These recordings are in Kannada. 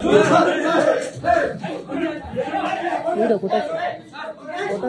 ವಿಡಿಯೋ ಫೋಟೋ ಫೋಟೋ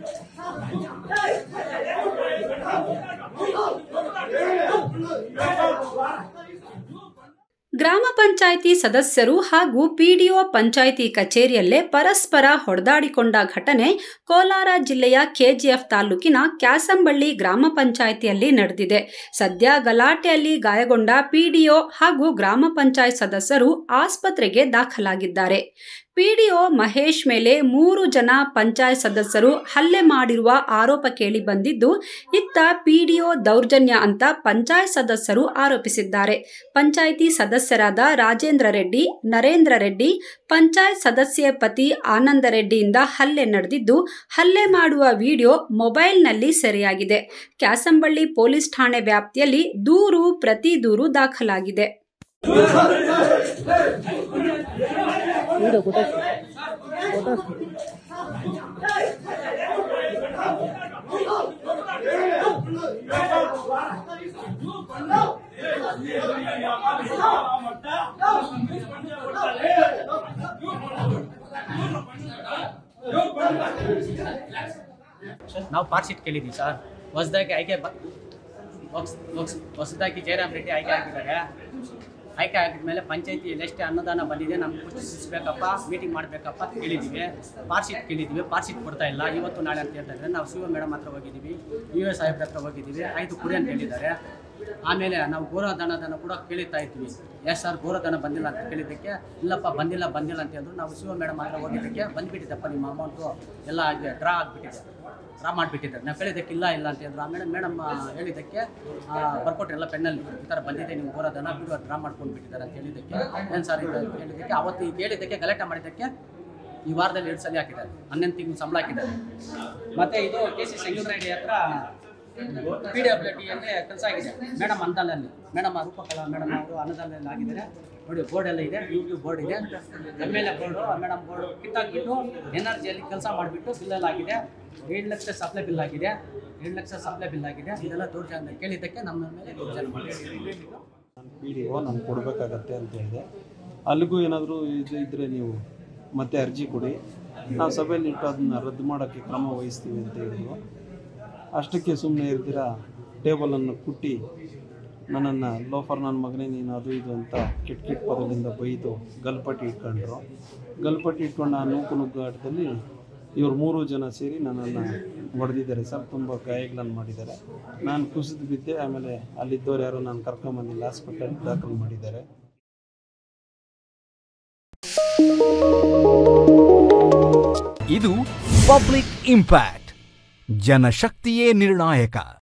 ಗ್ರಾಮ ಪಂಚಾಯಿತಿ ಸದಸ್ಯರು ಹಾಗೂ ಪಿಡಿಒ ಪಂಚಾಯಿತಿ ಕಚೇರಿಯಲ್ಲೇ ಪರಸ್ಪರ ಹೊಡೆದಾಡಿಕೊಂಡ ಘಟನೆ ಕೋಲಾರ ಜಿಲ್ಲೆಯ ಕೆಜಿಎಫ್ ತಾಲೂಕಿನ ಕ್ಯಾಸಂಬಳ್ಳಿ ಗ್ರಾಮ ಪಂಚಾಯಿತಿಯಲ್ಲಿ ನಡೆದಿದೆ ಸದ್ಯ ಗಲಾಟೆಯಲ್ಲಿ ಗಾಯಗೊಂಡ ಪಿಡಿಒ ಹಾಗೂ ಗ್ರಾಮ ಪಂಚಾಯತ್ ಸದಸ್ಯರು ಆಸ್ಪತ್ರೆಗೆ ದಾಖಲಾಗಿದ್ದಾರೆ ಪಿಡಿಒ ಮಹೇಶ್ ಮೇಲೆ ಮೂರು ಜನ ಪಂಚಾಯತ್ ಸದಸ್ಯರು ಹಲ್ಲೆ ಮಾಡಿರುವ ಆರೋಪ ಕೇಳಿ ಬಂದಿದ್ದು ಇತ್ತ ಪಿಡಿಒ ದೌರ್ಜನ್ಯ ಅಂತ ಪಂಚಾಯತ್ ಸದಸ್ಯರು ಆರೋಪಿಸಿದ್ದಾರೆ ಪಂಚಾಯಿತಿ ಸದಸ್ಯರಾದ ರಾಜೇಂದ್ರ ರೆಡ್ಡಿ ನರೇಂದ್ರ ರೆಡ್ಡಿ ಪಂಚಾಯತ್ ಸದಸ್ಯೆ ಪತಿ ಆನಂದ ರೆಡ್ಡಿಯಿಂದ ಹಲ್ಲೆ ನಡೆದಿದ್ದು ಹಲ್ಲೆ ಮಾಡುವ ವಿಡಿಯೋ ಮೊಬೈಲ್ನಲ್ಲಿ ಸೆರೆಯಾಗಿದೆ ಕ್ಯಾಸಂಬಳ್ಳಿ ಪೊಲೀಸ್ ಠಾಣೆ ವ್ಯಾಪ್ತಿಯಲ್ಲಿ ದೂರು ಪ್ರತಿ ದೂರು ದಾಖಲಾಗಿದೆ ವಿಡಿಯೋ ಫೋಟೋ ಫೋಟೋ ನಾವು ಪಾರ್ಟ್ ಶೀಟ್ ಕೇಳಿದ್ವಿ ಸರ್ ಹೊಸದಾಗಿ ಆಯ್ಕೆ ಬ ಹೊಸ್- ಹೊಸ್- ಹೊಸದಾಗಿ ಜಯರಾಮ್ ರೆಡ್ಡಿ ಆಯ್ಕೆ ಆಗಿದ್ದಾರೆ ಆಯ್ಕೆ ಆಗಿದ್ಮೇಲೆ ಪಂಚಾಯತಿಯಲ್ಲಿ ಎಷ್ಟೇ ಅನ್ನದಾನ ಬಂದಿದೆ ನಮ್ಗೆ ಪುಷ್ಟಿಸಬೇಕಪ್ಪ ಮೀಟಿಂಗ್ ಮಾಡಬೇಕಪ್ಪ ಅಂತ ಕೇಳಿದ್ದೀವಿ ಪಾರ್ಟ್ ಶೀಟ್ ಕೇಳಿದ್ದೀವಿ ಪಾರ್ಟ್ ಶೀಟ್ ಕೊಡ್ತಾ ಇಲ್ಲ ಇವತ್ತು ನಾಳೆ ಅಂತ ಹೇಳ್ತಾ ಇದ್ದಾರೆ ನಾವು ಸಿ ಮೇಡಮ್ ಹತ್ರ ಹೋಗಿದ್ದೀವಿ ಯು ಎಸ್ ಸಾಹೇಬ್ರ ಹತ್ರ ಹೋಗಿದ್ದೀವಿ ಐದು ಕುರಿ ಅಂತ ಹೇಳಿದ್ದಾರೆ ಆಮೇಲೆ ನಾವು ಗೋರಧನದನ್ನು ಕೂಡ ಕೇಳಿತಾ ಇದ್ವಿ ಎಸ್ ಸರ್ ಗೋರಧನ ಬಂದಿಲ್ಲ ಅಂತ ಕೇಳಿದ್ದಕ್ಕೆ ಇಲ್ಲಪ್ಪ ಬಂದಿಲ್ಲ ಬಂದಿಲ್ಲ ಅಂತ ಹೇಳಿದ್ರು ನಾವು ಶಿವ ಮೇಡಮ್ ಹತ್ರ ಹೋಗಿದ್ದಕ್ಕೆ ಬಂದ್ಬಿಟ್ಟಿದ್ದಪ್ಪ ನಿಮ್ಮ ಅಮೌಂಟು ಎಲ್ಲ ಆಗಿ ಡ್ರಾ ಆಗಿಬಿಟ್ಟಿದೆ ಡ್ರಾ ಮಾಡಿಬಿಟ್ಟಿದ್ದಾರೆ ನಾವು ಕೇಳಿದ್ದಕ್ಕೆ ಇಲ್ಲ ಇಲ್ಲ ಅಂತ ಹೇಳಿದ್ರು ಆಮೇಲೆ ಮೇಡಮ್ ಹೇಳಿದ್ದಕ್ಕೆ ಆ, ಬರ್ಕೊಟ್ರೆಲ್ಲ ಪೆನ್ನಲ್ಲಿ ಈ ಥರ ಬಂದಿದೆ ನಿಮ್ಮ ಗೋರಧನ ಬಿಡು ಡ್ರಾ ಮಾಡ್ಕೊಂಡು ಬಿಟ್ಟಿದ್ದಾರೆ ಅಂತ ಹೇಳಿದ್ದಕ್ಕೆ ಏನು ಸರ್ ಇದು ಅಂತ ಹೇಳಿದ್ದಕ್ಕೆ ಅವತ್ತು ಇದು ಹೇಳಿದ್ದಕ್ಕೆ ಗಲಾಟೆ ಮಾಡಿದ್ದಕ್ಕೆ ಈ ವಾರದಲ್ಲಿ ಎರಡು ಸಲ ಹಾಕಿದ್ದಾರೆ ಹನ್ನೊಂದು ತಿಂಗಳು ಸಂಬಳ ಹಾಕಿದ್ದಾರೆ ಮತ್ತೆ ಇದು ಕೆ ಸಿ ಸಂಗೀತ ರೆಡ್ಡಿ ಹತ್ರ ಪಿ ಡಿ ಡಬ್ಲ್ಯೂ ಟಿ ಅಲ್ಲಿ ಕೆಲಸ ಆಗಿದೆ ಮೇಡಮ್ ಅನ್ನದಾನಲ್ಲಿ ಮೇಡಮ್ ರೂಪಕಲಾ ಮೇಡಮ್ ಅವರು ಅನ್ನದಾನಲ್ಲಿ ಆಗಿದ್ದಾರೆ ನೋಡಿ ಬೋರ್ಡ್ ಎಲ್ಲ ಇದೆ ಯೂಟ್ಯೂಬ್ ಬೋರ್ಡ್ ಇದೆ M L A board madam board ಕಿತ್ತಾಕ್ಬಿಟ್ಟು ಎನರ್ಜಿಯಲ್ಲಿ ಕೆಲಸ ಮಾಡಿಬಿಟ್ಟು ಬಿಲ್ಲೆಲ್ಲ ಆಗಿದೆ ಏಳು ಲಕ್ಷ ಸಪ್ಲೈ ಬಿಲ್ ಆಗಿದೆ ಏಳು ಲಕ್ಷ ಸಪ್ಲೈ ಬಿಲ್ ಆಗಿದೆ ಇದೆಲ್ಲ ದೌರ್ಜನ್ಯ ಕೇಳಿದ್ದಕ್ಕೆ ನಮ್ಮ ಮೇಲೆ ದೌರ್ಜನ್ಯ ಮಾಡಿದ್ದಾರೆ ನಾನು ಪಿ ಡಿ ಒ ನಾನು ಕೊಡಬೇಕಾಗತ್ತೆ ಅಂತ ಹೇಳಿದೆ ಅಲ್ಲಿಗೂ ಏನಾದರೂ ಇದು ಇದ್ದರೆ ನೀವು ಮತ್ತೆ ಅರ್ಜಿ ಕೊಡಿ ನಾವು ಸಭೆಯಲ್ಲಿ ಇಟ್ಟು ಅದನ್ನ ರದ್ದು ಮಾಡೋಕ್ಕೆ ಕ್ರಮ ವಹಿಸ್ತೀವಿ ಅಂತ ಹೇಳಿದ್ರು ಅಷ್ಟಕ್ಕೆ ಸುಮ್ಮನೆ ಇರ್ದಿರ ಟೇಬಲನ್ನು ಕುಟ್ಟಿ ನನ್ನನ್ನು ಲೋಫರ್ ನನ್ನ ಮಗನೇ ನೀನು ಅದು ಇದು ಅಂತ ಕೆಟ್ಟ ಕೆಟ್ಟ ಪದಗಳಿಂದ ಬೈದು ಗಲ್ಪಟ್ಟಿ ಇಟ್ಕೊಂಡ್ರು ಗಲ್ಪಟ್ಟಿ ಇಟ್ಕೊಂಡು ಆ ನೂಕು ನುಗ್ಗಾಟದಲ್ಲಿ ಇವ್ರು ಮೂರು ಜನ ಸೇರಿ ನನ್ನನ್ನು ಹೊಡೆದಿದ್ದಾರೆ ಸರ್ ತುಂಬ ಗಾಯಗಳನ್ನು ಮಾಡಿದ್ದಾರೆ ನಾನು ಕುಸಿದು ಬಿದ್ದೆ ಆಮೇಲೆ ಅಲ್ಲಿದ್ದವ್ರು ಯಾರು ನಾನು ಕರ್ಕೊಂಬಂದಿಲ್ಲ ಹಾಸ್ಪಿಟಲ್ ದಾಖಲು ಮಾಡಿದ್ದಾರೆ ಇದು ಪಬ್ಲಿಕ್ ಇಂಪ್ಯಾಕ್ಟ್ ಜನಶಕ್ತಿಯೇ ನಿರ್ಣಾಯಕ